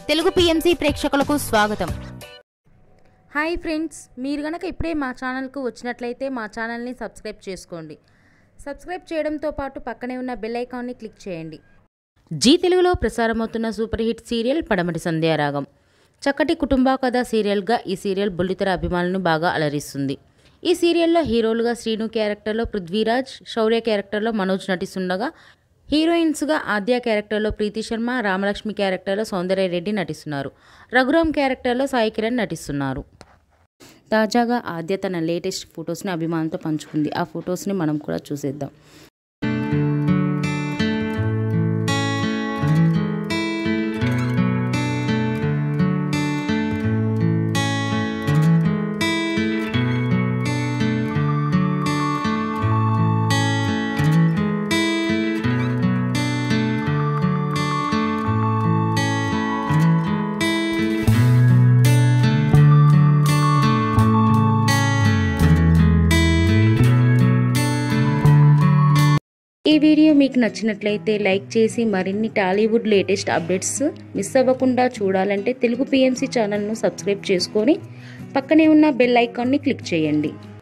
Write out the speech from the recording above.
Telugu PMC ప్రేక్షకులకు స్వాగతం hi friends మీరు గనక ఇప్పుడే మా ఛానల్కు వచ్చినట్లయితే మా ఛానల్ని సబ్స్క్రైబ్ చేసుకోండి సబ్స్క్రైబ్ చేయడంతో పాటు పక్కనే ఉన్న బెల్ ఐకాన్ని క్లిక్ చేయండి జీ తెలుగులో ప్రసారమవుతున్న సూపర్ హిట్ సీరియల్ పడమటి సంధ్యారాగం చక్కటి కుటుంబ కథ సీరియల్గా ఈ సీరియల్ బుల్లితెర అభిమానులను బాగా అలరిస్తుంది ఈ సీరియల్లో హీరోలుగా శ్రీను క్యారెక్టర్లో పృథ్వీరాజ్ శౌర్య క్యారెక్టర్లో మనోజ్ నటిస్తుండగా హీరోయిన్స్గా ఆద్య క్యారెక్టర్లో ప్రీతి శర్మ రామలక్ష్మి క్యారెక్టర్లో సౌందర్య రెడ్డి నటిస్తున్నారు రఘురామ్ క్యారెక్టర్లో సాయి కిరణ్ నటిస్తున్నారు తాజాగా ఆద్య తన లేటెస్ట్ ఫొటోస్ని అభిమానులతో పంచుకుంది ఆ ఫొటోస్ని మనం కూడా చూసేద్దాం ఈ వీడియో మీకు నచ్చినట్లయితే లైక్ చేసి మరిన్ని టాలీవుడ్ లేటెస్ట్ అప్డేట్స్ మిస్ అవ్వకుండా చూడాలంటే తెలుగు పిఎంసి ఛానల్ను సబ్స్క్రైబ్ చేసుకొని పక్కనే ఉన్న బెల్ ఐకాన్ని క్లిక్ చేయండి